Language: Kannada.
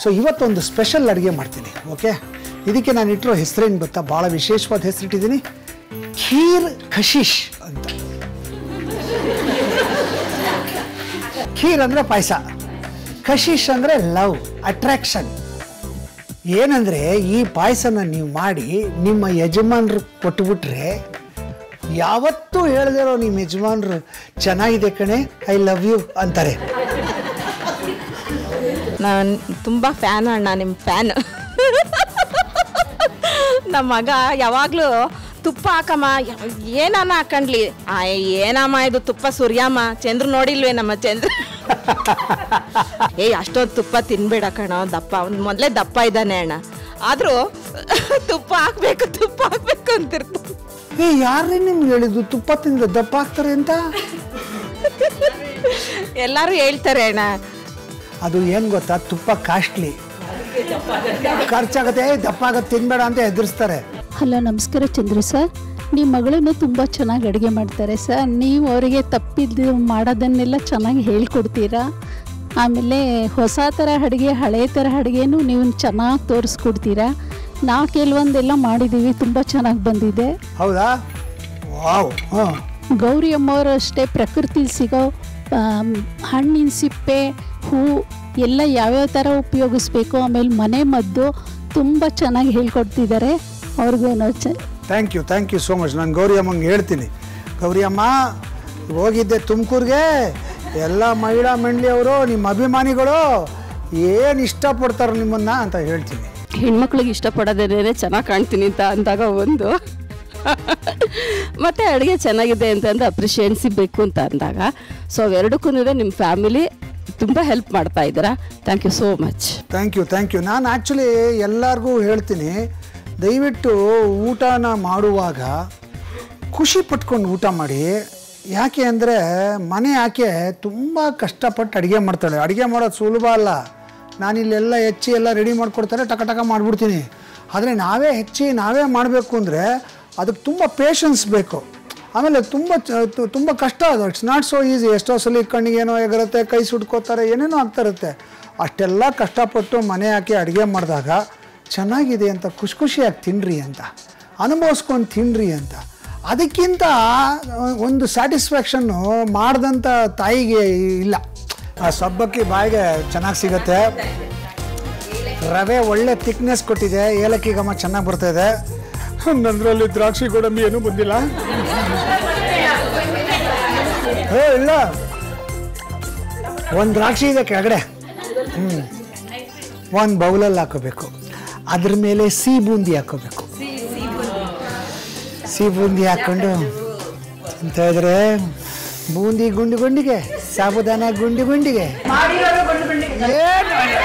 ಸೊ ಇವತ್ತೊಂದು ಸ್ಪೆಷಲ್ ಅಡುಗೆ ಮಾಡ್ತೀನಿ ಓಕೆ ಇದಕ್ಕೆ ನಾನು ಇಟ್ಟಿರೋ ಹೆಸರೇನು ಗೊತ್ತಾ ಭಾಳ ವಿಶೇಷವಾದ ಹೆಸರಿಟ್ಟಿದ್ದೀನಿ ಖೀರ್ ಖಶೀಶ್ ಅಂತ ಖೀರ್ ಅಂದರೆ ಪಾಯಸ ಖಶೀಶ್ ಅಂದರೆ ಲವ್ ಅಟ್ರಾಕ್ಷನ್ ಏನಂದರೆ ಈ ಪಾಯಸನ ನೀವು ಮಾಡಿ ನಿಮ್ಮ ಯಜಮಾನ್ರು ಕೊಟ್ಬಿಟ್ರೆ ಯಾವತ್ತೂ ಹೇಳ್ದಿರೋ ನಿಮ್ಮ ಯಜಮಾನ್ರು ಚೆನ್ನಾಗಿದೆ ಕಣೆ ಐ ಲವ್ ಯು ಅಂತಾರೆ ನಾನು ತುಂಬ ಫ್ಯಾನ್ ಅಣ್ಣ ನಿಮ್ಮ ಫ್ಯಾನ್ ನಮ್ಮ ಮಗ ಯಾವಾಗಲೂ ತುಪ್ಪ ಹಾಕಮ್ಮ ಏನಮ್ಮ ಹಾಕಂಡ್ಲಿ ಆ ಏನಮ್ಮ ಇದು ತುಪ್ಪ ಸುರಿಯಮ್ಮ ಚಂದ್ರ ನೋಡಿಲ್ವೇ ನಮ್ಮ ಚಂದ್ರ ಏ ಅಷ್ಟೊಂದು ತುಪ್ಪ ತಿನ್ಬೇಡ ಕಣ ದಪ್ಪ ಅವ್ನು ಮೊದಲೇ ದಪ್ಪ ಇದ್ದಾನೆ ಅಣ್ಣ ಆದರೂ ತುಪ್ಪ ಹಾಕ್ಬೇಕು ತುಪ್ಪ ಹಾಕ್ಬೇಕು ಅಂತಿರ್ತಾನೆ ಏ ಯಾರೇ ನಿಮ್ಗೆ ಹೇಳಿದ್ದು ತುಪ್ಪ ತಿಂದ್ರೆ ದಪ್ಪ ಆಗ್ತಾರೆ ಅಂತ ಎಲ್ಲರೂ ಹೇಳ್ತಾರೆ ಅಣ್ಣ ಅದು ಏನು ಗೊತ್ತಾ ತುಪ್ಪ ಕಾಸ್ಟ್ಲಿ ಖರ್ಚಾಗತ್ತೆ "ಏ, ದಪ್ಪ ಆಗತ್ತೆ ತಿನ್ಬೇಡ ಅಂತ ಎದುರಿಸ್ತಾರೆ ಹಲೋ ನಮಸ್ಕಾರ ಚಂದ್ರು ಸರ್ ನಿಮ್ಮ ಮಗಳನ್ನು ತುಂಬ ಚೆನ್ನಾಗಿ ಅಡುಗೆ ಮಾಡ್ತಾರೆ ಸರ್ ನೀವು ಅವರಿಗೆ ತಪ್ಪಿದ್ದು ಮಾಡೋದನ್ನೆಲ್ಲ ಚೆನ್ನಾಗಿ ಹೇಳ್ಕೊಡ್ತೀರಾ ಆಮೇಲೆ ಹೊಸ ಥರ ಅಡುಗೆ ಹಳೆ ಥರ ಅಡುಗೆನೂ ನೀವು ಚೆನ್ನಾಗಿ ತೋರಿಸ್ಕೊಡ್ತೀರಾ ನಾವು ಕೆಲವೊಂದೆಲ್ಲ ಮಾಡಿದ್ದೀವಿ ತುಂಬ ಚೆನ್ನಾಗಿ ಬಂದಿದೆ ಹೌದಾ ವಾವ್ ಹಾಂ ಗೌರಿ ಅಮ್ಮವರು ಅಷ್ಟೇ ಪ್ರಕೃತಿಲಿ ಸಿಗೋ ಆಮ್, ಹಣ್ಣಿನ ಸಿಪ್ಪೆ ಹೂ ಎಲ್ಲ ಯಾವ್ಯಾವ ಥರ ಉಪಯೋಗಿಸ್ಬೇಕು ಆಮೇಲೆ ಮನೆ ಮದ್ದು ತುಂಬ ಚೆನ್ನಾಗಿ ಹೇಳ್ಕೊಡ್ತಿದ್ದಾರೆ ಅವ್ರಿಗೂ ನಾವು ಚ thank you thank you so much ನಾನು ಗೌರಿ ಅಮ್ಮಂಗೆ ಹೇಳ್ತೀನಿ ಗೌರಿ ಅಮ್ಮ ಹೋಗಿದ್ದೆ ತುಮಕೂರಿಗೆ ಎಲ್ಲ ಮಹಿಳಾ ಮಂಡಳಿಯವರು ನಿಮ್ಮ ಅಭಿಮಾನಿಗಳು ಏನು ಇಷ್ಟಪಡ್ತಾರೆ ನಿಮ್ಮನ್ನ ಅಂತ ಹೇಳ್ತೀನಿ ಹೆಣ್ಮಕ್ಳಿಗೆ ಇಷ್ಟಪಡೋದೇನೆ ಚೆನ್ನಾಗಿ ಕಾಣ್ತೀನಿ ಅಂತ ಅಂದಾಗ ಒಂದು ಮತ್ತು ಅಡುಗೆ ಚೆನ್ನಾಗಿದೆ ಅಂತಂದು ಅಪ್ರಿಷಿಯೆನ್ಸಿ ಬೇಕು ಅಂತ ಅಂದಾಗ ಸೊ ಅವೆರಡಕ್ಕೂ ನಿಮ್ಮ ಫ್ಯಾಮಿಲಿ ತುಂಬ ಹೆಲ್ಪ್ ಮಾಡ್ತಾ ಇದ್ದೀರಾ thank you so much thank you thank you ನಾನು ಆ್ಯಕ್ಚುಲಿ ಎಲ್ಲರಿಗೂ ಹೇಳ್ತೀನಿ ದಯವಿಟ್ಟು ಊಟನ ಮಾಡುವಾಗ ಖುಷಿ ಪಟ್ಕೊಂಡು ಊಟ ಮಾಡಿ ಯಾಕೆ ಅಂದರೆ ಮನೆ ಆಕೆ ತುಂಬ ಕಷ್ಟಪಟ್ಟು ಅಡುಗೆ ಮಾಡ್ತಾಳೆ ಅಡುಗೆ ಮಾಡೋದು ಸುಲಭ ಅಲ್ಲ ನಾನಿಲ್ಲೆಲ್ಲ ಹೆಚ್ಚಿ ಎಲ್ಲ ರೆಡಿ ಮಾಡಿಕೊಡ್ತಾರೆ ಟಕ ಟಕ ಮಾಡಿಬಿಡ್ತೀನಿ ಆದರೆ ನಾವೇ ಹೆಚ್ಚಿ ನಾವೇ ಮಾಡಬೇಕು ಅಂದರೆ ಅದಕ್ಕೆ ತುಂಬ ಪೇಷನ್ಸ್ ಬೇಕು ಆಮೇಲೆ ತುಂಬ ಚ- ತು- ತುಂಬ ಕಷ್ಟ ಅದು ಇಟ್ಸ್ ನಾಟ್ ಸೊ ಈಸಿ ಎಷ್ಟೋ ಸಲ ಕಣ್ಣಿಗೆ ಏನೋ ಎಗರುತ್ತೆ ಕೈ ಸುಟ್ಕೋತಾರೆ ಏನೇನೋ ಆಗ್ತಾ ಇರುತ್ತೆ ಅಷ್ಟೆಲ್ಲ ಕಷ್ಟಪಟ್ಟು ಮನೆ ಹಾಕಿ ಅಡುಗೆ ಮಾಡಿದಾಗ ಚೆನ್ನಾಗಿದೆ ಅಂತ ಖುಷಿ ಖುಷಿಯಾಗಿ ತಿನ್ನಿರಿ ಅಂತ ಅನುಭವಿಸ್ಕೊಂಡು ತಿನ್ನಿರಿ ಅಂತ ಅದಕ್ಕಿಂತ ಒಂದು ಸ್ಯಾಟಿಸ್ಫ್ಯಾಕ್ಷನ್ನು ಮಾಡಿದಂಥ ತಾಯಿಗೆ ಇಲ್ಲ ಆ ಸಬ್ಬಕ್ಕಿ ಬಾಯಿಗೆ ಚೆನ್ನಾಗಿ ಸಿಗತ್ತೆ ರವೆ ಒಳ್ಳೆ ಥಿಕ್ನೆಸ್ ಕೊಟ್ಟಿದೆ ಏಲಕ್ಕಿ ಘಮ ಚೆನ್ನಾಗಿ ಬರ್ತಾ ಇದೆ ನಂದ್ರಲ್ಲಿ ದ್ರಾಕ್ಷಿ ಗೋಡಂಬಿ ಏನೂ ಬಂದಿಲ್ಲ ಏ ಇಲ್ಲ ಒಂದು ದ್ರಾಕ್ಷಿ ಇದೆ ಕೆಳಗಡೆ ಹ್ಞೂ ಒಂದು ಬೌಲಲ್ಲಿ ಹಾಕೋಬೇಕು ಅದ್ರ ಮೇಲೆ ಸಿಹಿ ಬೂಂದಿ ಹಾಕೋಬೇಕು ಸಿಹಿ ಬೂಂದಿ ಹಾಕ್ಕೊಂಡು ಅಂತ ಇದ್ರೆ ಬೂಂದಿ ಗುಂಡಿ ಗುಂಡಿಗೆ ಸಾಬುದಾನ ಗುಂಡಿ ಗುಂಡಿಗೆ ಏನು